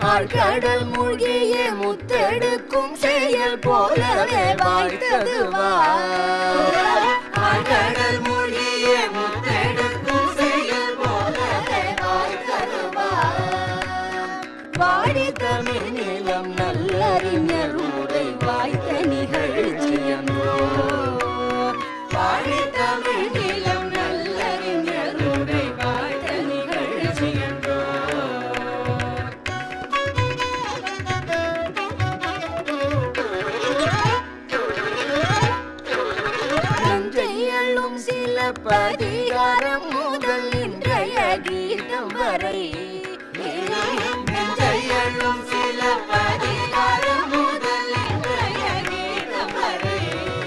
ஆழ்கடல் மூழ்கிய முத்தெடுக்கும் செயல் போலவே வாய்த்தது ஆழ்கடல் மூழ்கிய முத்தெடுக்கும் செயல் போலவே வாய்த்தது வாடி தமிழ் நிலம் நல்லறிஞர் உரை வாய்த்த நிகழ்ச்சியன்றோ வாடி தமிழ் நிலம் நல்லறிஞர் உரை வாய்த்த நிகழ்ச்சியன்றோ நஞ்சையள்ளும் சில பதிகாரம் முதல் இன்றைய கீதம் வரை நஞ்சையள்ளும் சில பதிகாரம் முதல் இன்றைய கீதம் வரை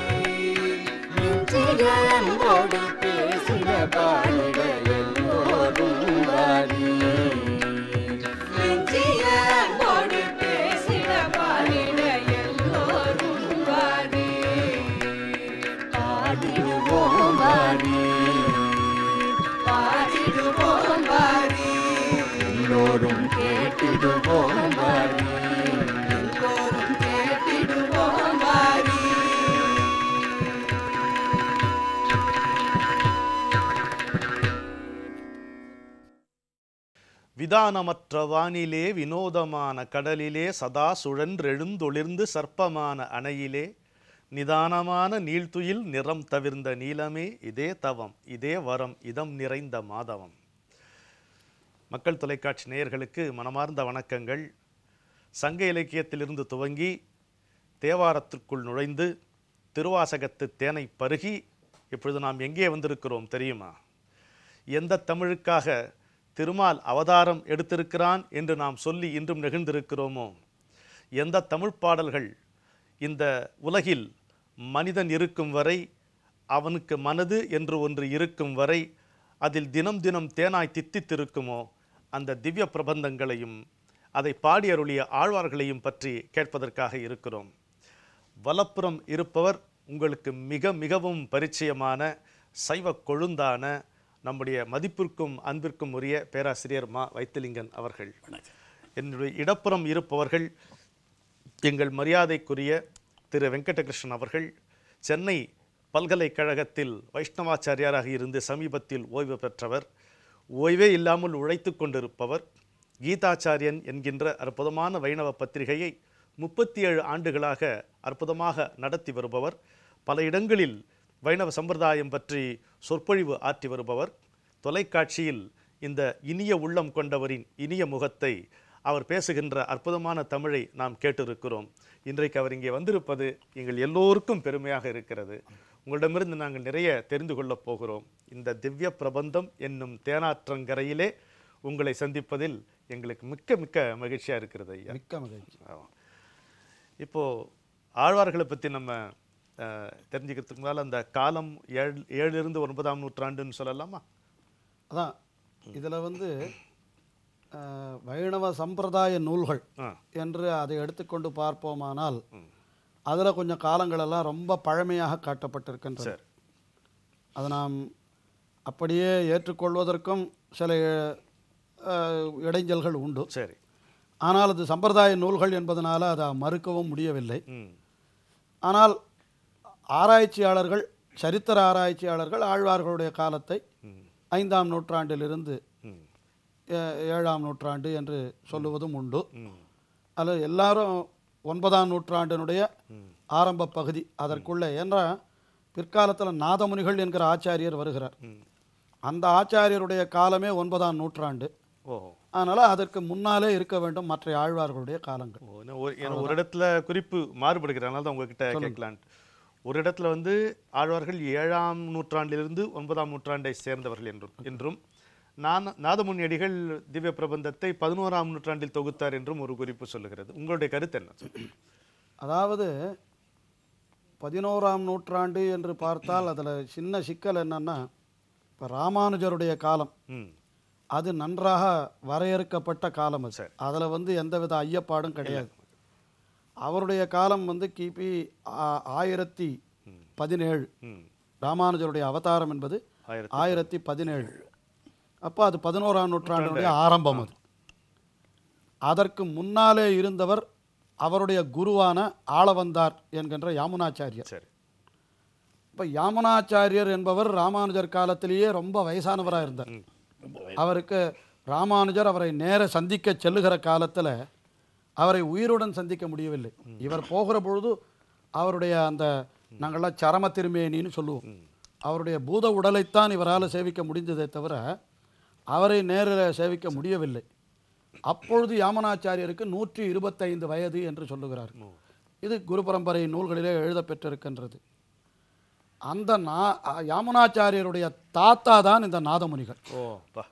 நெஞ்சிகளோடு பேசின பாடிட எல்லோரும் வாரி நெஞ்சிகளோடு பேசின பாடிட எல்லோரும் வாரி பாடிடுவோம் வாரி பாடிடுவோம் வாரி எல்லோரும் கேட்டிடுவோம் வாரி எல்லோரும் கேட்டிடுவோம் வாரி விதானமற்ற வானிலே வினோதமான கடலிலே சதா சுழன்றெழுந்தொளிர்ந்து சர்ப்பமான அணையிலே நிதானமான நீழ்த்துயில் நிறம் தவிர்ந்த நீலமே இதே தவம் இதே வரம் இதம் நிறைந்த மாதவம் மக்கள் தொலைக்காட்சி நேயர்களுக்கு மனமார்ந்த வணக்கங்கள் சங்க இலக்கியத்திலிருந்து துவங்கி தேவாரத்திற்குள் நுழைந்து திருவாசகத்து தேனை பருகி இப்பொழுது நாம் எங்கே வந்திருக்கிறோம் தெரியுமா எந்த தமிழுக்காக திருமால் அவதாரம் எடுத்திருக்கிறான் என்று நாம் சொல்லி இன்றும் நெகிழ்ந்திருக்கிறோமோ எந்த தமிழ் பாடல்கள் இந்த உலகில் மனிதன் இருக்கும் வரை அவனுக்கு மனது என்று ஒன்று இருக்கும் வரை அதில் தினம் தினம் தேனாய் தித்தித்திருக்குமோ அந்த திவ்ய பிரபந்தங்களையும் அதை பாடியருளிய ஆழ்வார்களையும் பற்றி கேட்பதற்காக இருக்கிறோம் வலப்புறம் இருப்பவர் உங்களுக்கு மிக மிகவும் பரிச்சயமான சைவ கொழுந்தான நம்முடைய மதிப்பிற்கும் அன்பிற்கும் உரிய பேராசிரியர் மா வைத்திலிங்கன் அவர்கள் என்னுடைய இடப்புறம் இருப்பவர்கள் எங்கள் மரியாதைக்குரிய திரு வெங்கடகிருஷ்ணன் அவர்கள் சென்னை பல்கலைக்கழகத்தில் வைஷ்ணவாச்சாரியாராக இருந்து சமீபத்தில் ஓய்வு பெற்றவர் ஓய்வே இல்லாமல் உழைத்து கொண்டிருப்பவர் கீதாச்சாரியன் என்கின்ற அற்புதமான வைணவ பத்திரிகையை முப்பத்தி ஏழு ஆண்டுகளாக அற்புதமாக நடத்தி வருபவர் பல இடங்களில் வைணவ சம்பிரதாயம் பற்றி சொற்பொழிவு ஆற்றி வருபவர் தொலைக்காட்சியில் இந்த இனிய உள்ளம் கொண்டவரின் இனிய முகத்தை அவர் பேசுகின்ற அற்புதமான தமிழை நாம் கேட்டிருக்கிறோம் இன்றைக்கு அவர் இங்கே வந்திருப்பது எங்கள் எல்லோருக்கும் பெருமையாக இருக்கிறது உங்களிடமிருந்து நாங்கள் நிறைய தெரிந்து கொள்ளப் போகிறோம் இந்த திவ்ய பிரபந்தம் என்னும் தேனாற்றங்கரையிலே உங்களை சந்திப்பதில் எங்களுக்கு மிக்க மிக்க மகிழ்ச்சியாக இருக்கிறது ஐயா மிக்க மகிழ்ச்சி ஆமா. இப்போ ஆழ்வார்களை பற்றி நம்ம அஹ், தெரிஞ்சுக்கிறதுக்கு முன்னால் அந்த காலம் ஏழு ஏழிலிருந்து ஒன்பதாம் நூற்றாண்டுன்னு சொல்லலாமா அதான் இதில் வந்து அஹ், வைணவ சம்பிரதாய நூல்கள் ஆ என்று அதை எடுத்துக்கொண்டு பார்ப்போமானால் அதில் கொஞ்சம் காலங்களெல்லாம் ரொம்ப பழமையாக காட்டப்பட்டிருக்கின்றது சரி அதை நாம் அப்படியே ஏற்றுக்கொள்வதற்கும் சில அஹ், இடைஞ்சல்கள் உண்டு சரி ஆனால் அது சம்பிரதாய நூல்கள் என்பதனால அதை மறுக்கவும் முடியவில்லை ம் ஆனால் ஆராய்ச்சியாளர்கள் சரித்திர ஆராய்ச்சியாளர்கள் ஆழ்வார்களுடைய காலத்தை ம் ஐந்தாம் நூற்றாண்டிலிருந்து ம் ஏ- ஏழாம் நூற்றாண்டு என்று சொல்லுவதும் உண்டு ம் அதில் எல்லாரும் ஒன்பதாம் நூற்றாண்டினுடைய ம் ஆரம்ப பகுதி அதற்குள்ளே என்ற பிற்காலத்தில் நாதமுனிகள் என்கிற ஆச்சாரியர் வருகிறார் ம் அந்த ஆச்சாரியருடைய காலமே ஒன்பதாம் நூற்றாண்டு ஓ அதனால் அதற்கு முன்னாலே இருக்க வேண்டும் மற்ற ஆழ்வார்களுடைய காலங்கள் ஓ இன்னும் ஒரு ஏன்னா ஒரு இடத்துல குறிப்பு மாறுபடுகிறது அதனால தான் உங்ககிட்ட கேட்கலான்ட்டு ஒரு இடத்துல வந்து ஆழ்வார்கள் ஏழாம் நூற்றாண்டிலிருந்து ஒன்பதாம் நூற்றாண்டை சேர்ந்தவர்கள் என்றும் என்றும் நான் நாதமுனியடிகள் திவ்ய பிரபந்தத்தை பதினோராம் நூற்றாண்டில் தொகுத்தார் என்றும் ஒரு குறிப்பு சொல்லுகிறது உங்களுடைய கருத்து என்ன அதாவது பதினோராம் நூற்றாண்டு என்று பார்த்தால் அதில் சின்ன சிக்கல் என்னன்னா இப்போ ராமானுஜருடைய காலம் ம் அது நன்றாக வரையறுக்கப்பட்ட காலம் அது சரி. அதில் வந்து எந்தவித ஐயப்பாடும் கிடையாது அவருடைய காலம் வந்து கிபி ஆ- ஆயிரத்தி பதினேழு ம் ராமானுஜருடைய அவதாரம் என்பது ஆயிரத்தி ஆயிரத்தி பதினேழு அப்போ அது பதினோராம் நூற்றாண்டினுடைய ஆரம்பம் அது அதற்கு முன்னாலே இருந்தவர் அவருடைய குருவான ஆளவந்தார் என்கின்ற யாமுனாச்சாரியர் சரி இப்போ யாமுனாச்சாரியர் என்பவர் ராமானுஜர் காலத்திலேயே ரொம்ப வயசானவராக இருந்தார் அவருக்கு ராமானுஜர் அவரை நேர சந்திக்க செல்லுகிற காலத்தில் அவரை உயிருடன் சந்திக்க முடியவில்லை இவர் போகிற பொழுது அவருடைய அந்த நாங்கள்லாம் சரம திருமேனின்னு சொல்லுவோம் அவருடைய பூத உடலைத்தான் இவரால் சேவிக்க முடிந்ததே தவிர அவரை நேரில் சேவிக்க முடியவில்லை அப்பொழுது யாமனாச்சாரியருக்கு நூற்றி இருபத்தைந்து வயது என்று சொல்லுகிறார் இது குரு பரம்பரை நூல்களிலே எழுதப்பெற்றிருக்கின்றது அந்த நா யாமுனாச்சாரியருடைய தாத்தா தான் இந்த நாதமுனிகள் ஓ பா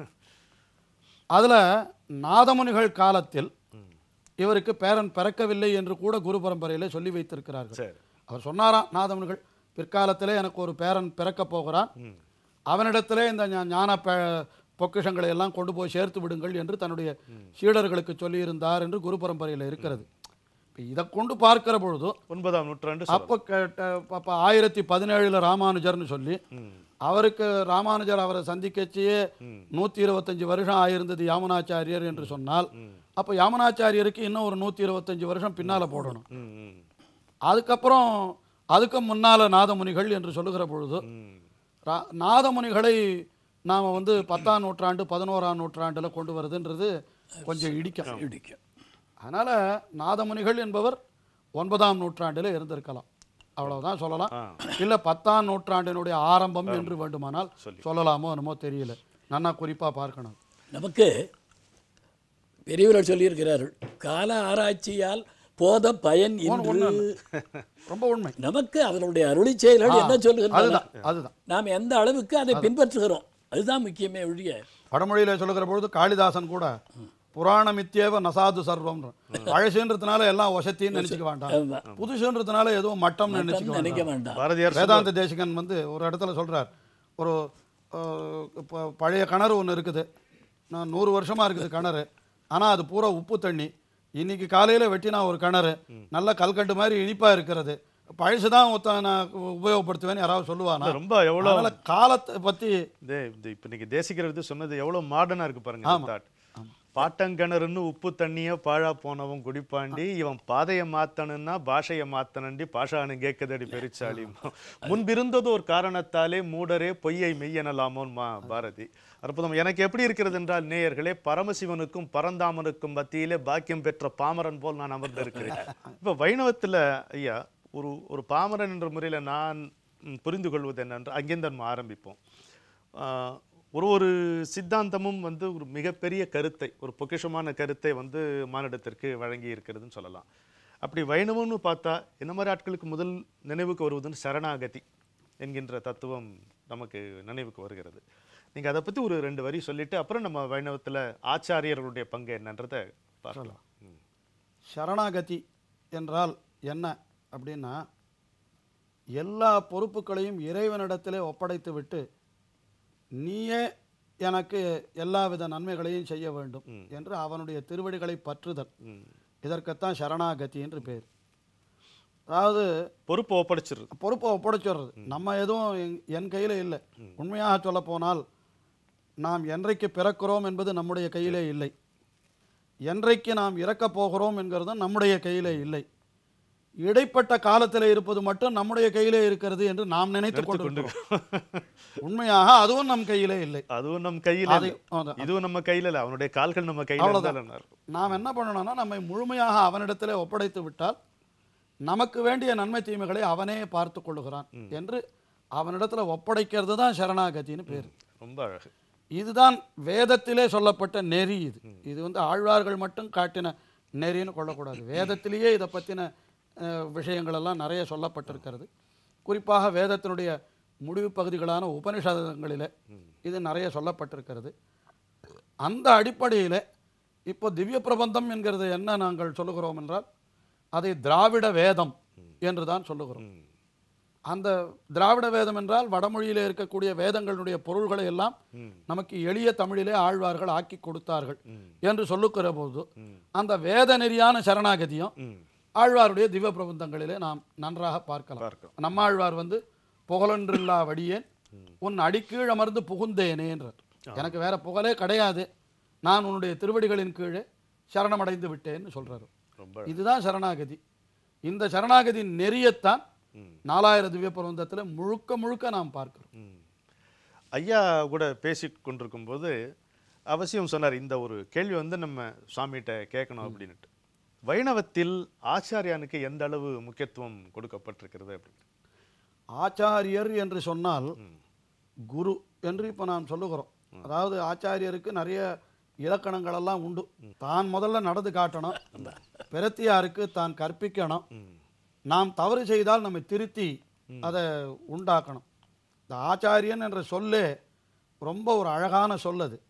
அதில் நாதமுனிகள் காலத்தில் இவருக்கு பேரன் பிறக்கவில்லை என்று கூட குரு பரம்பரையிலே சொல்லி வைத்திருக்கிறார்கள் சரி அவர் சொன்னாராம் நாதமுனிகள் பிற்காலத்திலே எனக்கு ஒரு பேரன் பிறக்கப் போகிறான் ம் அவனிடத்திலே இந்த ஞா- ஞான ப பொக்கிஷங்களை எல்லாம் கொண்டு போய் சேர்த்து விடுங்கள் என்று தன்னுடைய சீடர்களுக்கு சொல்லியிருந்தார் என்று குரு பரம்பரையில் இருக்கிறது இப்போ இதை கொண்டு பார்க்கிற பொழுது ஒன்பதாம் நூற்றாண்டு அப்போ கேட்ட அப்போ ஆயிரத்தி பதினேழில் ராமானுஜர்னு சொல்லி ம் அவருக்கு ராமானுஜர் அவரை சந்திக்கச்சியே நூற்றி இருபத்தஞ்சி வருஷம் ஆயிருந்தது யாமுனாச்சாரியர் என்று சொன்னால் அப்போ யாமுனாச்சாரியருக்கு இன்னும் ஒரு நூற்றி இருபத்தஞ்சி வருஷம் பின்னால் போடணும் ம் ம் அதுக்கப்புறம் அதுக்கு முன்னால் நாதமுனிகள் என்று சொல்லுகிற பொழுது ம் ரா- நாதமுனிகளை நாம் வந்து பத்தாம் நூற்றாண்டு பதினோராம் நூற்றாண்டில் கொண்டு வருதுன்றது கொஞ்சம் இடிக்கும் இடிக்கும் அதனால் நாதமுனிகள் என்பவர் ஒன்பதாம் நூற்றாண்டில் இருந்திருக்கலாம் அவ்வளவுதான் சொல்லலாம் ஆ. இல்லை பத்தாம் நூற்றாண்டினுடைய ஆரம்பம் என்று வேண்டுமானால் சொல்லலாமோ என்னமோ தெரியல நன்னா குறிப்பாக பார்க்கணும் நமக்கு பெரியவர்கள் சொல்லியிருக்கிறார்கள் கால ஆராய்ச்சியால் போத பயன் இன்று ரொம்ப உண்மை நமக்கு அவர்களுடைய அருளி செயல்கள் என்ன சொல்லுகின்றன அதுதான் அதுதான் நாம் எந்த அளவுக்கு அதை பின்பற்றுகிறோம் அதுதான் முக்கியமே ஒழிய வடமொழியில் சொல்லுகிற பொழுது காளிதாசன் கூட புராணமித்யேவ நசாது சர்வம் பழசுன்றதுனால எல்லாம் வசத்தின்னு நினைச்சுக்க வேண்டாம் ஆமா. புதுசுன்றதுனால எதுவும் மட்டம்னு நினைச்சுக்க நினைக்க வேண்டாம் வேண்டாம் பாரதியார் வேதாந்த தேசிகன் வந்து ஒரு இடத்துல சொல்றார் ஒரு அஹ், இப்போ பழைய கிணறு ஒன்று இருக்குது நான் நூறு வருஷமா இருக்குது கிணறு ஆனா அது பூரா உப்பு தண்ணி இன்னைக்கு காலையில வெட்டினா ஒரு கிணறு நல்ல கல்கண்டு மாதிரி இனிப்பா இருக்கிறது பழசு தான் ஒத்த நான் உபயோகப்படுத்துவேன்னு யாராவது சொல்லுவானா இல்ல, ரொம்ப எவ்வளோ அதனால காலத்தை பத்தி இதே இது இப்போ இன்னைக்கு தேசிக்கிறது சொன்னது எவ்வளோ மாடர்னாக இருக்கு பாருங்க இந்த தாட் பாட்டங்கிணறுன்னு உப்பு தண்ணிய பாழா போனவன் குடிப்பாண்டி இவன் பாதையை மாத்தணும்னா பாஷையை மாத்தனண்டி பாஷானு கேட்கதடி பெருச்சாளி முன்பிருந்தது ஒரு காரணத்தாலே மூடரே பொய்யை மெய்யெனலாமோன் மா பாரதி அற்புதம் எனக்கு எப்படி இருக்கிறது என்றால் நேயர்களே பரமசிவனுக்கும் பரந்தாமனுக்கும் மத்தியிலே பாக்கியம் பெற்ற பாமரன் போல் நான் அமர்ந்திருக்கிறேன் இப்போ வைணவத்துல ஐயா ஒரு ஒரு பாமரன் என்ற முறையில் நான் ம், புரிந்து கொள்வது என்னென்று அங்கேருந்து நம்ம ஆரம்பிப்போம் ஆஹ், ஒரு ஒரு சித்தாந்தமும் வந்து ஒரு மிகப்பெரிய கருத்தை ஒரு பொக்கிஷமான கருத்தை வந்து மானிடத்திற்கு வழங்கி இருக்கிறதுன்னு சொல்லலாம் அப்படி வைணவம்னு பார்த்தா என்ன மாதிரி ஆட்களுக்கு முதல் நினைவுக்கு வருவதுன்னு சரணாகதி என்கின்ற தத்துவம் நமக்கு நினைவுக்கு வருகிறது நீங்க அதை பத்தி ஒரு ரெண்டு வரி சொல்லிட்டு அப்புறம் நம்ம வைணவத்துல ஆச்சாரியர்களுடைய பங்கு என்னன்றதை பார்க்கலாம் ம். சரணாகதி என்றால் என்ன அப்படின்னா எல்லா பொறுப்புகளையும் இறைவனிடத்திலே ஒப்படைத்து விட்டு நீயே எனக்கு எல்லாவித நன்மைகளையும் செய்ய வேண்டும் என்று அவனுடைய திருவடிகளை பற்றுதல் ம். இதற்குத்தான் சரணாகதி என்று பேர் அதாவது பொறுப்பு ஒப்படைச்சிருது பொறுப்பை ஒப்படைச்சிடுறது நம்ம எதுவும் என்- என் கையில் இல்லை உண்மையாக சொல்லப் போனால் நாம் என்றைக்கு பிறக்கிறோம் என்பது நம்முடைய கையிலே இல்லை என்றைக்கு நாம் இறக்கப் போகிறோம் என்கிறதும் நம்முடைய கையிலே இல்லை இடைப்பட்ட காலத்தில் இருப்பது மட்டும் நம்முடைய கையிலே இருக்கிறது என்று நாம் நினைத்து கொண்டிருக்கிறோம் உண்மையாக அதுவும் நம் கையிலே இல்லை அதுவும் நம் கையில அதை- இல்ல. அதான். இதுவும் நம்ம கையில இல்ல அவனுடைய கால்கள் நம்ம கையில அவ்வளவுதான். இருந்தாலும் நல்லா இருக்கும். நாம் என்ன பண்ணணும்னா நம்மை முழுமையாக அவனிடத்திலே ஒப்படைத்து விட்டால் நமக்கு வேண்டிய நன்மை தீமைகளை அவனே பார்த்து கொள்ளுகிறான் என்று அவனிடத்துல ஒப்படைக்கிறது தான் சரணாகதின்னு பேர் ரொம்ப அழகு இதுதான் வேதத்திலே சொல்லப்பட்ட நெறி இது இது வந்து ஆழ்வார்கள் மட்டும் காட்டின நெறின்னு கொள்ளக்கூடாது வேதத்திலேயே இதை பற்றின விஷயங்கள் எல்லாம் நிறைய சொல்லப்பட்டிருக்கிறது குறிப்பாக வேதத்தினுடைய முடிவு பகுதிகளான உபனிஷதங்களிலே இது நிறைய சொல்லப்பட்டிருக்கிறது அந்த அடிப்படையில் இப்போ திவ்ய பிரபந்தம் என்கிறது என்ன நாங்கள் சொல்லுகிறோம் என்றால் அதை திராவிட வேதம் என்று தான் சொல்லுகிறோம் ம். அந்த திராவிட வேதம் என்றால் வடமொழியிலே இருக்கக்கூடிய வேதங்களுடைய பொருள்களை எல்லாம் நமக்கு எளிய தமிழிலே ஆழ்வார்கள் ஆக்கி கொடுத்தார்கள் என்று சொல்லுகிற போது அந்த வேத நெறியான சரணாகதியும் ம். ஆழ்வாருடைய திவ்ய பிரபந்தங்களிலே நாம் நன்றாக பார்க்கலாம் பார்க்கலாம். நம்மாழ்வார் வந்து புகழொன்றில்லா வடியேன் உன் அடிக்கீழ் அமர்ந்து புகுந்தேனே என்றார் எனக்கு வேற புகழே கிடையாது நான் உன்னுடைய திருவடிகளின் கீழே சரணமடைந்து விட்டேன்னு சொல்றாரு ரொம்ப இதுதான் சரணாகதி இந்த சரணாகதி நெறியத்தான் நாலாயிர திவ்ய பிரபந்தத்தில் முழுக்க முழுக்க நாம் பார்க்கிறோம் ம். ஐயா கூட பேசி கொண்டிருக்கும் போது அவசியம் சொன்னார் இந்த ஒரு கேள்வி வந்து நம்ம சுவாமிகிட்ட கேட்கணும் அப்படின்னுட்டு வைணவத்தில் ஆச்சாரியானுக்கு எந்த அளவு முக்கியத்துவம் கொடுக்கப்பட்டிருக்கிறது அப்படின்னு ஆச்சாரியர் என்று சொன்னால் குரு என்று இப்போ நாம் சொல்லுகிறோம் அதாவது ஆச்சாரியருக்கு நிறைய இலக்கணங்கள் எல்லாம் உண்டு தான் முதல்ல நடந்து காட்டணும் பிரத்தியாருக்கு தான் கற்பிக்கணும் நாம் தவறு செய்தால் நம்ம திருத்தி அதை உண்டாக்கணும் இந்த ஆச்சாரியன் என்ற சொல்லே ரொம்ப ஒரு அழகான சொல் அது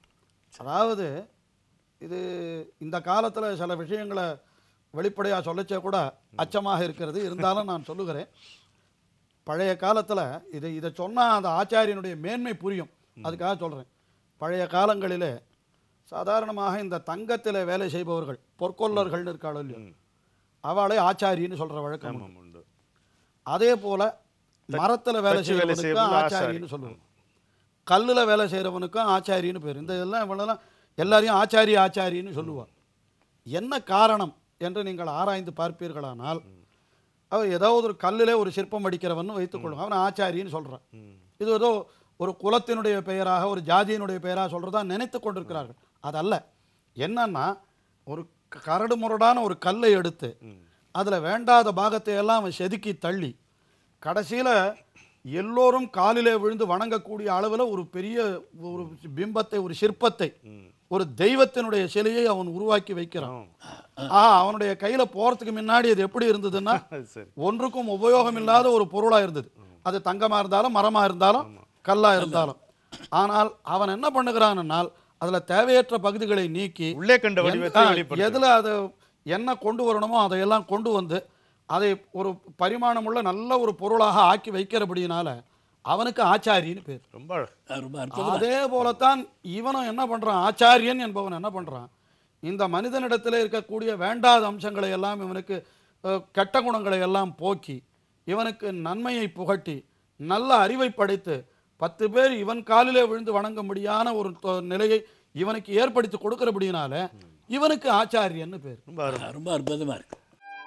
அதாவது இது இந்த காலத்தில் சில விஷயங்களை வெளிப்படையாக சொல்லச்சே கூட அச்சமாக இருக்கிறது இருந்தாலும் நான் சொல்லுகிறேன் பழைய காலத்தில் இதை இதை சொன்னால் அந்த ஆச்சாரியனுடைய மேன்மை புரியும் அதுக்காக சொல்கிறேன் பழைய காலங்களிலே சாதாரணமாக இந்த தங்கத்தில் வேலை செய்பவர்கள் பொற்கொல்லர்கள்னு இருக்காளோ இல்லையோ அவளை ஆச்சாரின்னு சொல்கிற வழக்கம் உண்டு. ஆமாம் உண்டு அதே போல மரத்தில் வேலை தச்சு வேலை செய்யறவனுக்கும் செய்யறவங்க ஆச்சாரின்னு சொல்லுவோம் கல்லில் வேலை செய்கிறவனுக்கும் ஆச்சாரின்னு பேர் இந்த இதெல்லாம் இவனெல்லாம் எல்லாரையும் ஆச்சாரி ஆச்சாரின்னு சொல்லுவான் என்ன காரணம் என்று நீங்கள் ஆராய்ந்து பார்ப்பீர்களானால் அவர் ஏதாவது ஒரு கல்லிலே ஒரு சிற்பம் அடிக்கிறவன் வைத்துக்கொள்ளுங்க அவன் ஆச்சாரின்னு சொல்கிறான் இது ஏதோ ஒரு குலத்தினுடைய பெயராக ஒரு ஜாதியினுடைய பெயராக சொல்கிறதா நினைத்து கொண்டிருக்கிறார்கள் அதல்ல என்னன்னா ஒரு க- கரடு முரடான ஒரு கல்லை எடுத்து அதில் வேண்டாத பாகத்தை எல்லாம் அவன் செதுக்கி தள்ளி கடைசியில் எல்லோரும் காலிலே விழுந்து வணங்கக்கூடிய அளவில் ஒரு பெரிய ஒரு பிம்பத்தை ஒரு சிற்பத்தை ஒரு தெய்வத்தினுடைய சிலையை அவன் உருவாக்கி வைக்கிறான் ஆ அவனுடைய கையில போறதுக்கு முன்னாடி அது எப்படி இருந்ததுன்னா அது சரி ஒன்றுக்கும் உபயோகம் இல்லாத ஒரு பொருளா இருந்தது அது தங்கமா இருந்தாலும் மரமா இருந்தாலும் கல்லா இருந்தாலும் ஆனால் அவன் என்ன பண்ணுகிறான்னால் அதுல தேவையற்ற பகுதிகளை நீக்கி உள்ளே கண்ட எந்த- வடிவத்தை ஆ, வெளிப்படுத்து எதுல அது என்ன கொண்டு வரணுமோ அதையெல்லாம் கொண்டு வந்து அதை ஒரு பரிமாணமுள்ள நல்ல ஒரு பொருளாக ஆக்கி வைக்கிறபடியினால அவனுக்கு ஆச்சாரின்னு பேர் ரொம்ப அழகு அது ரொம்ப அற்புதம் அதே போலத்தான் இவனும் என்ன பண்றான் ஆச்சாரியன் என்பவன் என்ன பண்றான் இந்த மனிதனிடத்தில் இருக்கக்கூடிய வேண்டாத அம்சங்களை எல்லாம் இவனுக்கு அஹ், கெட்ட குணங்களை எல்லாம் போக்கி இவனுக்கு நன்மையை புகட்டி நல்ல அறிவை படைத்து பத்து பேர் இவன் காலிலே விழுந்து வணங்க முடியாத ஒரு தொ- நிலையை இவனுக்கு ஏற்படுத்தி கொடுக்கிறபடினால இவனுக்கு ஆச்சாரியன்னு பேர் ரொம்ப அருமை ரொம்ப அற்புதமா இருக்கு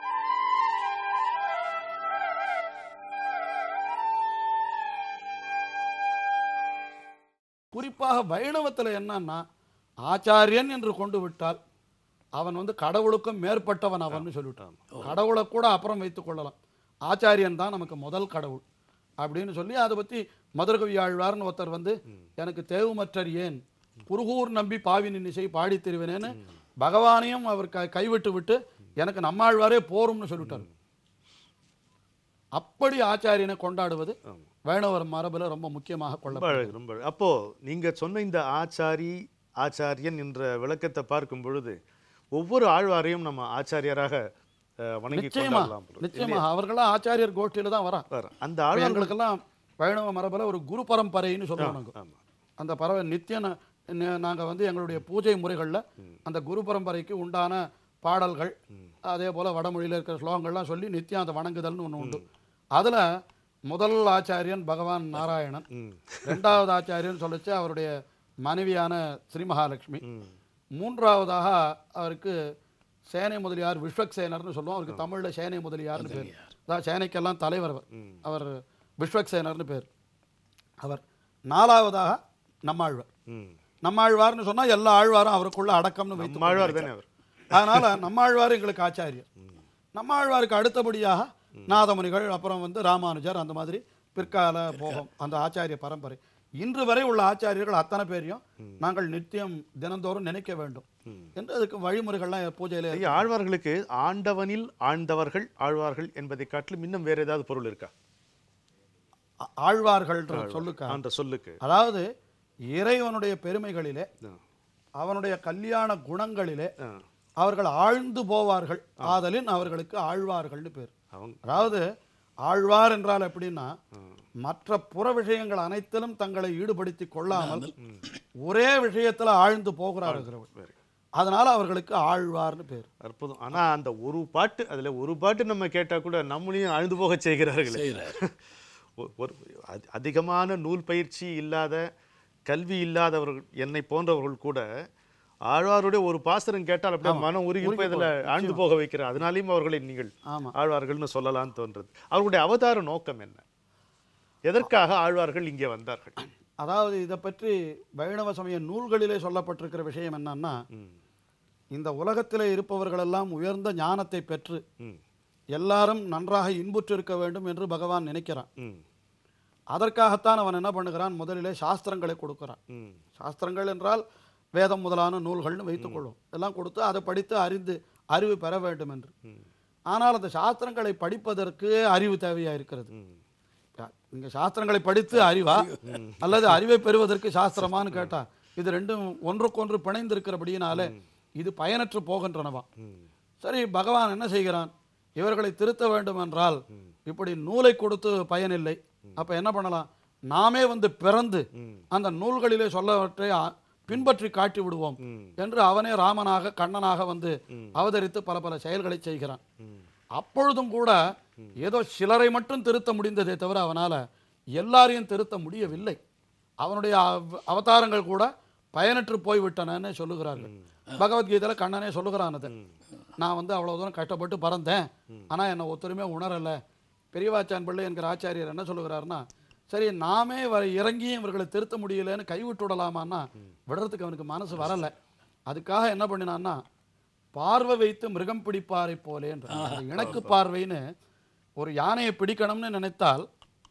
குறிப்பாக வைணவத்தில் என்னன்னா ஆச்சாரியன் என்று கொண்டு விட்டால் அவன் வந்து கடவுளுக்கும் மேற்பட்டவன் அவன்னு சொல்லிவிட்டான் கடவுளை கூட அப்புறம் வைத்துக் கொள்ளலாம் ஆச்சாரியன் தான் நமக்கு முதல் கடவுள் அப்படின்னு சொல்லி அதை பற்றி மதுரகவி ஆழ்வார்னு ஒருத்தர் வந்து எனக்கு தேவுமற்றர் ஏன் குருகூர் நம்பி பாவினின் இசை பாடித் திருவினேன்னு பகவானையும் அவர் க கைவிட்டு விட்டு எனக்கு நம்மாழ்வாரே போரும்னு சொல்லிட்டார் அப்படி ஆச்சாரியனை கொண்டாடுவது வைணவர் மரபில் ரொம்ப முக்கியமாக கொள்ள ரொம்ப அழகு ரொம்ப அழகு அப்போ நீங்க சொன்ன இந்த ஆச்சாரி ஆச்சாரியன் என்ற விளக்கத்தை பார்க்கும் பொழுது ஒவ்வொரு ஆழ்வாரையும் நம்ம ஆச்சாரியராக அஹ், வணங்கி நிச்சயமா கொண்டாடலாம் போல. நிச்சயமா அவர்களாம் ஆச்சாரியர் கோஷ்டியில தான் வரா வர. அந்த ஆழ்வார் எங்களுக்கெல்லாம் வைணவ மரபில் ஒரு குரு பரம்பரைன்னு சொல்லுவோம் நாங்க ஆமா அந்த பறவை நித்திய ந- ந- நாங்க வந்து எங்களுடைய பூஜை முறைகள்ல அந்த குரு பரம்பரைக்கு உண்டான பாடல்கள் அதே போல வடமொழியில இருக்கிற ஸ்லோகங்கள்லாம் சொல்லி நித்தியம் அந்த வணங்குதல்னு ஒண்ணு உண்டு அதுல முதல் ஆச்சாரியன் பகவான் நாராயணன் ம். ரெண்டாவது ஆச்சாரியன் சொல்லிச்சு அவருடைய மனைவியான ஸ்ரீ மகாலட்சுமி மூன்றாவதாக அவருக்கு சேனை முதலியார் விஸ்வக்சேனர்னு சொல்லுவோம் அவருக்கு தமிழ்ல சேனை முதலியார்னு பேர் அதான் சேனைக்கெல்லாம் தலைவர் அவர் அவர் விஸ்வக்சேனர்னு பேர் அவர் நாலாவதாக நம்மாழ்வார் ம். நம்மாழ்வார்னு சொன்னா எல்லா ஆழ்வாரும் அவருக்குள்ள அடக்கம்னு வைத்து நம்ம ஆழ்வார் தானே அவர் அதனால நம்மாழ்வார் எங்களுக்கு ஆச்சாரியர் நம்மாழ்வாருக்கு அடுத்தபடியாக நாதமுனிகள் அப்புறம் வந்து ராமானுஜர் அந்த மாதிரி பிற்கால போகும் அந்த ஆச்சாரிய பரம்பரை இன்று வரை உள்ள ஆச்சாரியர்கள் அத்தனை பேரையும் நாங்கள் நித்தியம் தினந்தோறும் நினைக்க வேண்டும் என்று அதுக்கு வழிமுறைகள்லாம் பூஜையில ஐயா ஆழ்வார்களுக்கு ஆண்டவனில் ஆழ்ந்தவர்கள் ஆழ்வார்கள் என்பதை காட்டிலும் இன்னும் வேற ஏதாவது பொருள் இருக்கா ஆ- ஆழ்வார்கள்ன்ற சொல்லுக்கா அந்த சொல்லுக்கு அதாவது இறைவனுடைய பெருமைகளிலே ஆ. அவனுடைய கல்யாண குணங்களிலே ஆ. அவர்கள் ஆழ்ந்து போவார்கள் ஆதலின் அவர்களுக்கு ஆழ்வார்கள்னு பேர் அவங்க அதாவது ஆழ்வார் என்றால் எப்படின்னா மற்ற புற விஷயங்கள் அனைத்திலும் தங்களை ஈடுபடுத்தி கொள்ளாமல் ஒரே விஷயத்துல ஆழ்ந்து போகிறார்கள் very அதனால அவர்களுக்கு ஆழ்வார்னு பேர் அற்புதம் ஆனா அந்த ஒரு பாட்டு அதுல ஒரு பாட்டு நம்ம கேட்டா கூட நம்மளையும் அழுது போக செய்கிறார்களே செய்கிறார் ஒ- ஒரு அதி- அதிகமான நூல் பயிற்சி இல்லாத கல்வி இல்லாதவர்கள் என்னை போன்றவர்கள் கூட ஆழ்வாருடைய ஒரு பாசுரம் கேட்டால் அப்படியே மனம் உருகி போய் இதுல ஆழ்ந்து போக வைக்கிறார் அதனாலையும் அவர்களை நீங்கள் ஆமா ஆழ்வார்கள்னு சொல்லலாம்னு தோன்றது அவர்களுடைய அவதார நோக்கம் என்ன எதற்காக ஆழ்வார்கள் இங்கே வந்தார்கள் அதாவது இதை பற்றி வைணவ சமய நூல்களிலே சொல்லப்பட்டிருக்கிற விஷயம் என்னன்னா ம், இந்த உலகத்திலே இருப்பவர்களெல்லாம் உயர்ந்த ஞானத்தை பெற்று ம், எல்லாரும் நன்றாக இன்புற்றிருக்க வேண்டும் என்று பகவான் நினைக்கிறான் ம், அதற்காகத்தான் அவன் என்ன பண்ணுகிறான் முதலிலே சாஸ்திரங்களை கொடுக்கிறான் ம், சாஸ்திரங்கள் என்றால் வேதம் முதலான நூல்கள்னு வைத்துக்கொள்வோம் எல்லாம் கொடுத்து அதை படித்து அறிந்து அறிவு பெற வேண்டும் என்று ம், ஆனால் அந்த சாஸ்திரங்களை படிப்பதற்கு அறிவு தேவையா இருக்கிறது ம். இங்க சாஸ்திரங்களை படித்து அறிவா அல்லது அறிவை பெறுவதற்கு சாஸ்திரமான்னு கேட்டா இது ரெண்டும் ஒன்றுக்கொன்று பிணைந்திருக்கிறபடியினாலே இது பயனற்று போகின்றனவா ம். சரி பகவான் என்ன செய்கிறான் இவர்களை திருத்த வேண்டும் என்றால் இப்படி நூலை கொடுத்து பயனில்லை அப்ப என்ன பண்ணலாம் நாமே வந்து பிறந்து ம். அந்த நூல்களிலே சொல்லவற்றை அ- பின்பற்றி காட்டி விடுவோம் ம். என்று அவனே ராமனாக கண்ணனாக வந்து அவதரித்து பல பல செயல்களை செய்கிறான் ம். அப்பொழுதும் கூட ஏதோ சிலரை மட்டும் திருத்த முடிந்ததே தவிர அவனால எல்லாரையும் திருத்த முடியவில்லை அவனுடைய அவ- அவதாரங்கள் கூட பயனற்று போய்விட்டனன்னு சொல்லுகிறார்கள் பகவத்கீதையில கண்ணனே சொல்லுகிறான் அது நான் வந்து அவ்வளவு தூரம் கஷ்டப்பட்டு பறந்தேன் ஆனா என்னை ஒத்துருமே உணரல பெரியவாச்சான் பிள்ளை என்கிற ஆச்சாரியர் என்ன சொல்லுகிறாருன்னா சரி நாமே வ- இறங்கியும் இவர்களை திருத்த முடியலன்னு கைவிட்டு விடலாமான்னா விடுறதுக்கு அவனுக்கு மனசு வரல அதுக்காக என்ன பண்ணினான்னா பார்வை வைத்து மிருகம் பிடிப்பாரை போலேன்ற அந்த இணக்கு பார்வைன்னு ஒரு யானையை பிடிக்கணும்னு நினைத்தால்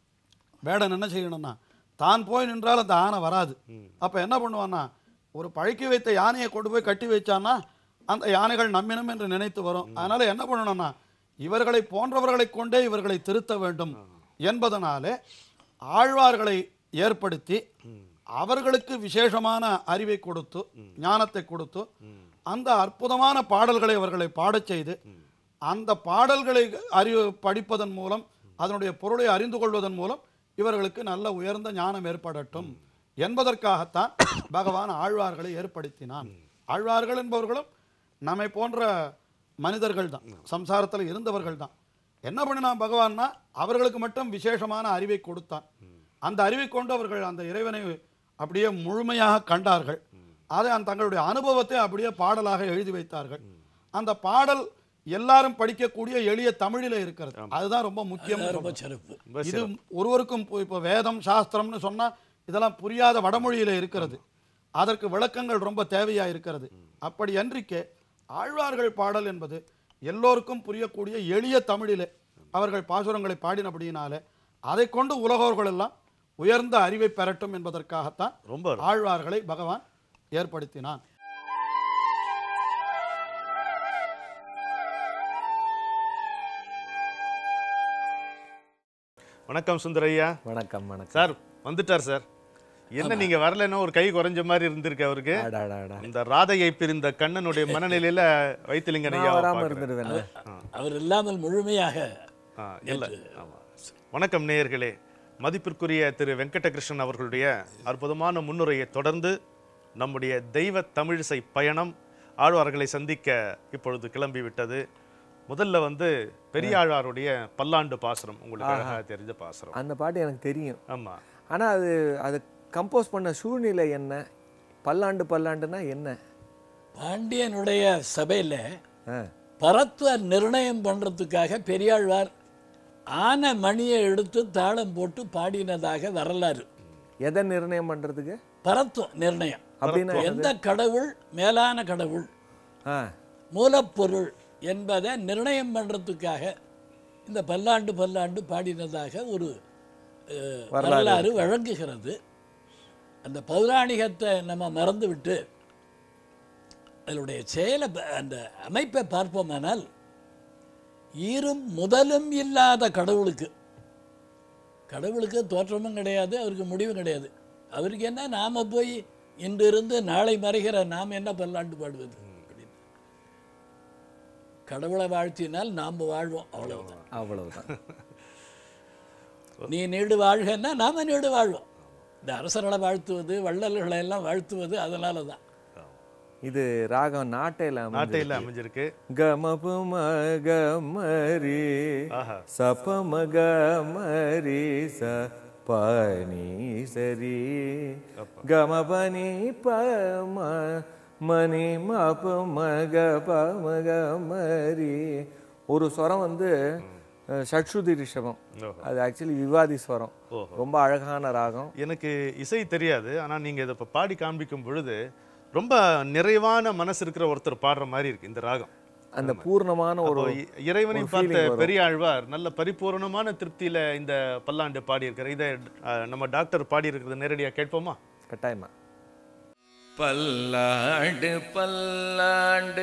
வேடன் என்ன செய்யணும்னா தான் போய் நின்றால் அந்த ஆனை வராது அப்ப என்ன பண்ணுவான்னா ஒரு பழக்கி வைத்த யானையை கொண்டு போய் கட்டி வச்சான்னா அந்த யானைகள் நம்மினம் என்று நினைத்து வரும் அதனால என்ன பண்ணணும்னா இவர்களை போன்றவர்களை கொண்டே இவர்களை திருத்த வேண்டும் என்பதனாலே ஆழ்வார்களை ஏற்படுத்தி அவர்களுக்கு விசேஷமான அறிவை கொடுத்து ஞானத்தை கொடுத்து அந்த அற்புதமான பாடல்களை அவர்களை பாடச் செய்து அந்த பாடல்களை அறிவு படிப்பதன் மூலம் அதனுடைய பொருளை அறிந்து கொள்வதன் மூலம் இவர்களுக்கு நல்ல உயர்ந்த ஞானம் ஏற்படட்டும் என்பதற்காகத்தான் பகவான் ஆழ்வார்களை ஏற்படுத்தினான் ஆழ்வார்கள் என்பவர்களும் நம்மை போன்ற மனிதர்கள் தான் சம்சாரத்தில் இருந்தவர்கள் தான் என்ன பண்ணினான் பகவான்னா அவர்களுக்கு மட்டும் விசேஷமான அறிவை கொடுத்தான் அந்த அறிவை கொண்டு அவர்கள் அந்த இறைவனை அப்படியே முழுமையாக கண்டார்கள் அதை அந்த தங்களுடைய அனுபவத்தை அப்படியே பாடலாக எழுதி வைத்தார்கள் அந்த பாடல் எல்லாரும் படிக்கக்கூடிய எளிய தமிழில இருக்கிறது அதுதான் ரொம்ப முக்கியம் ரொம்ப சிறப்பு ரொம்ப இது ஒருவருக்கும் இப்போ- இப்போ வேதம் சாஸ்திரம்னு சொன்னா இதெல்லாம் புரியாத வடமொழியில இருக்கிறது அதற்கு விளக்கங்கள் ரொம்ப தேவையா இருக்கிறது அப்படி அன்றிக்கே ஆழ்வார்கள் பாடல் என்பது எல்லோருக்கும் புரியக்கூடிய எளிய தமிழிலே அவர்கள் பாசுரங்களை பாடினபடியினாலே அதை கொண்டு உலகோர்கள் எல்லாம் உயர்ந்த அறிவை பெறட்டும் என்பதற்காகத்தான் ரொம்ப அருமை. ஆழ்வார்களை பகவான் ஏற்படுத்தினான் வணக்கம் சுந்தரையா வணக்கம் வணக்கம் சார் வந்துட்டார் சார் என்ன நீங்க வரலைன்னா ஒரு கை குறைஞ்ச மாதிரி இருந்திருக்கு அவருக்கு அடாடாடா இந்த ராதையை பிரிந்த கண்ணனுடைய மனநிலையில வைத்திலிங்கன் நான் ஐயாவை வராம பார்க்கிறேன். இருந்துடுவேன் அவர் இல்லாமல் முழுமையாக ஆ, இல்ல ஆமா. வணக்கம் நேயர்களே மதிப்பிற்குரிய திரு வெங்கடகிருஷ்ணன் அவர்களுடைய அற்புதமான முன்னுரையை தொடர்ந்து நம்முடைய தெய்வ தமிழிசை பயணம் ஆழ்வார்களை சந்திக்க இப்பொழுது கிளம்பி விட்டது முதல்ல வந்து பெரியாழ்வாருடைய பல்லாண்டு பாசுரம் உங்களுக்கு அழகா தெரிஞ்ச பாசுரம் அந்த பாட்டு எனக்கு தெரியும் ஆமா ஆனா அது அது கம்போஸ் பண்ண சூழ்நிலை என்ன பல்லாண்டு பல்லாண்டுனா என்ன பாண்டியனுடைய சபையில ஆ, பரத்வ நிர்ணயம் பண்றதுக்காக பெரியாழ்வார் ஆன மணியை எடுத்து தாளம் போட்டு பாடினதாக வரலாறு எதை நிர்ணயம் பண்றதுக்கு பரத்துவ நிர்ணயம் அப்படின்னா எந்த கடவுள் மேலான கடவுள் ஆ மூலப்பொருள் என்பதை நிர்ணயம் பண்றதுக்காக இந்த பல்லாண்டு பல்லாண்டு பாடினதாக ஒரு அஹ், வரலாறு வரலாறு வழங்குகிறது அந்த பௌராணிகத்தை நம்ம மறந்துவிட்டு அதனுடைய செயலை ப- அந்த அமைப்பை பார்ப்போமானால் ஈரும் முதலும் இல்லாத கடவுளுக்கு கடவுளுக்கு தோற்றமும் கிடையாது அவருக்கு முடிவும் கிடையாது அவருக்கு என்ன நாம போய் இன்று இருந்து நாளை மறைகிற நாம் என்ன பல்லாண்டு பாடுவது அப்படின்னு கடவுளை வாழ்த்தினால் நாம் வாழ்வோம் அவ்வளவுதான் அவ்வளவுதான் நீ நீடு வாழ்கன்னா நாம நீடு வாழ்வோம் இந்த அரசர்களை வாழ்த்துவது வள்ளல்களை எல்லாம் வாழ்த்துவது அதனால தான் இது ராகம் நாட்டையில நாட்டையில் அமைஞ்சிருக்கு கமபும கமரி ஆஹா சபம கமரி ச பனி சரி கமபனி பம மணி மப மக ப மக மரி ஒரு ஸ்வரம் வந்து அஹ், ஷட்சுதி ரிஷபம் ஓஹோ. அது ஆக்சுவலி விவாதி ஸ்வரம் ஓஹோ. ரொம்ப அழகான ராகம் எனக்கு இசை தெரியாது ஆனா நீங்க இதை இப்போ பாடி காண்பிக்கும் பொழுது ரொம்ப நிறைவான மனசு இருக்கிற ஒருத்தர் பாடுற மாதிரி இருக்கு இந்த ராகம் அந்த பூர்ணமான ஒரு அப்போ இ- இறைவனை ஒரு பார்த்த feeling வரும். பெரிய ஆழ்வார் நல்ல பரிபூரணமான திருப்தியில இந்த பல்லாண்டு பாடியிருக்காரு இதை அஹ், நம்ம டாக்டர் பாடி இருக்கிறது நேரடியா கேட்போமா கட்டாயமா பல்லாண்டு பல்லாண்டு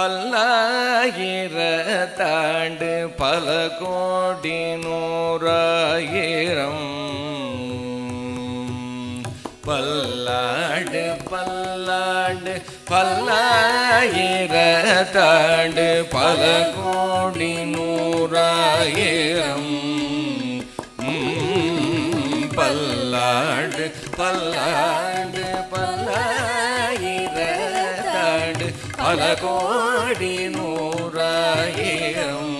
பல்லாயிரத்தாண்டு பல கோடி நூறாயிரம் பல்லாண்டு பல்லாண்டு பல்லாயிரத்தாண்டு பல கோடி நூறாயிரம் உம், பல்லாண்டு பல்லாண்டு பல்லாயிரத்தாண்டு பல கோடி நூறாயிரம்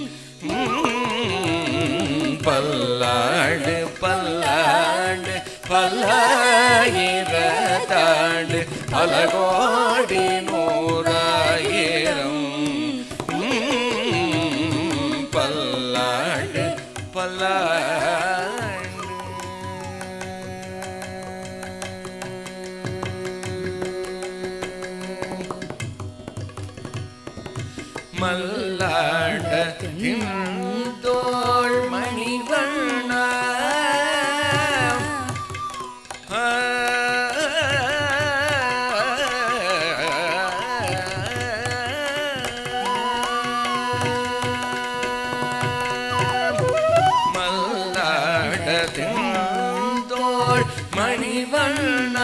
உம், பல்லாண்டு பல்லாண்டு பல்லாயிரத்தாண்டு பல கோடி நூறாயிரம் உம், பல்லாண்டு பல்லாண்டு மல்லாண்ட தோள் மணிவண்ண மல்லாடத்தின் மணிவண்ண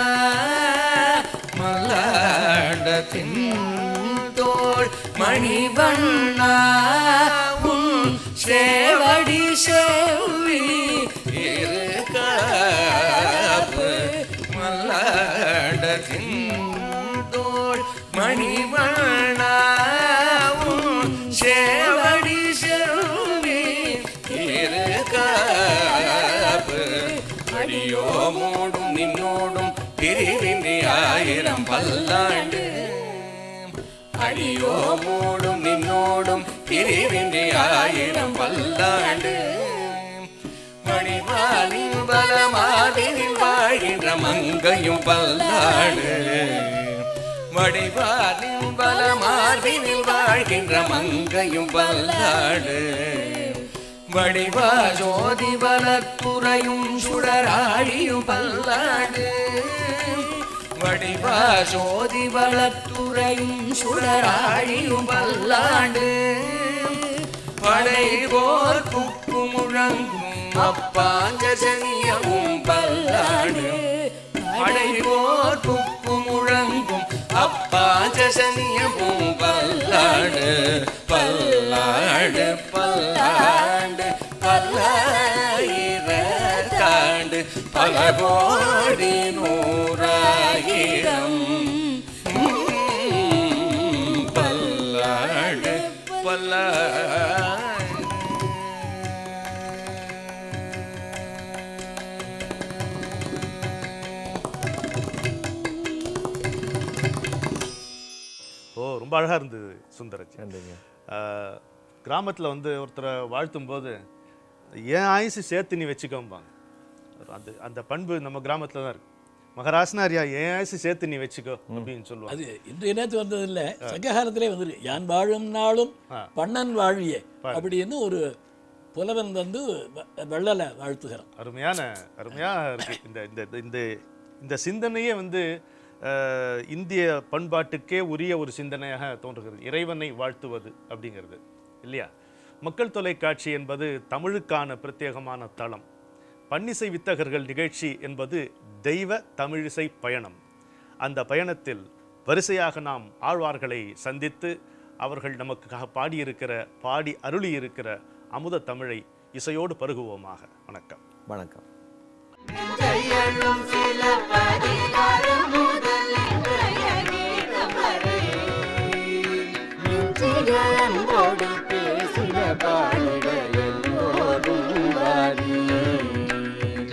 மல்லாடத்தின் தோள் மணிவண்ண உன் சேவடி செவ்வி இருக்காப்பு மல்லாடத்தின் தோள் மணிவண்ண உன் சேவடி செவ்வி இருக்காப்பு அடியோ மூடும் நின்னோடும் பிரிவின்றி ஆயிரம் பல்லாண்டு அடியோ மூடும் நின்னோடும் பிரிவின்றி ஆயிரம் பல்லாண்டு மணிவானின் பலமாதினில் வாழ்கின்ற மங்கையும் பல்லாண்டு வடிவானின் பலமார்பினில் வாழ்கின்ற மங்கையும் பல்லாடு வடிவா ஜோதி வலத்துறையும் சுடராழியும் பல்லாடு வடிவா ஜோதி வளத்துறையும் சுடராழியும் பல்லாண்டு படைவோர் குக்கு முழங்கும் அப்பாஞ்சனியமும் பல்லாடு படைவோர் குக்கு முழங்கும் அப்பாஞ்சனியமும் பல்லாடு பல்லாடு பல்லாண்டு பல்லாயிரத்தாண்டு பல கோடி நூறாயிரம் உம், பல்லாண்டு ஓ ரொம்ப அழகா இருந்தது சுந்தரஜி நன்றிங்க ஆஹ், கிராமத்துல வந்து ஒருத்தரை வாழ்த்தும் போது ஏன் ஆயுசு சேர்த்து நீ வச்சுக்கோம்பாங்க அந்த அந்த பண்பு நம்ம கிராமத்துல தான் இருக்கு மகராசனாரியா ஏன் ஆயுசு சேர்த்து நீ வச்சுக்கோ அப்படின்னு சொல்லுவாங்க அது இன்றைய நேற்று வந்தது இல்லை சங்ககாலத்திலே வந்திருக்கு யான் வாழும் நாளும் பண்ணன் வாழ்வியே அப்படின்னு ஒரு புலவன் வந்து வ- வெள்ளலை வாழ்த்துகிறான் அருமையான அருமையா இருக்கு இந்த இந்த இந்த இந்த சிந்தனையே வந்து அஹ், இந்திய பண்பாட்டுக்கே உரிய ஒரு சிந்தனையாக தோன்றுகிறது இறைவனை வாழ்த்துவது அப்படிங்கிறது இல்லையா மக்கள் தொலைக்காட்சி என்பது தமிழுக்கான பிரத்யேகமான தளம் பன்னிசை வித்தகர்கள் நிகழ்ச்சி என்பது தெய்வ தமிழிசை பயணம் அந்த பயணத்தில் வரிசையாக நாம் ஆழ்வார்களை சந்தித்து அவர்கள் நமக்காக பாடியிருக்கிற பாடி அருளி இருக்கிற அமுத தமிழை இசையோடு பருகுவோமாக வணக்கம் வணக்கம் கையெழும் சில பதிகாரம் முதல் இன்றைய கீதம் வரை நெஞ்சிகளோடு பேசின பாடிட எல்லோரும் வாரி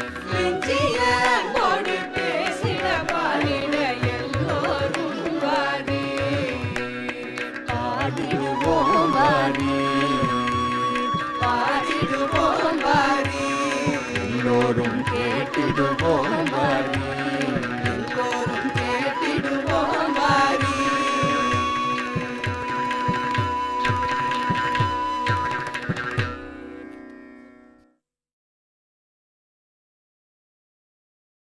நெஞ்சிகளோடு பேசின பாடிட எல்லோரும் வாரி எல்லோரும்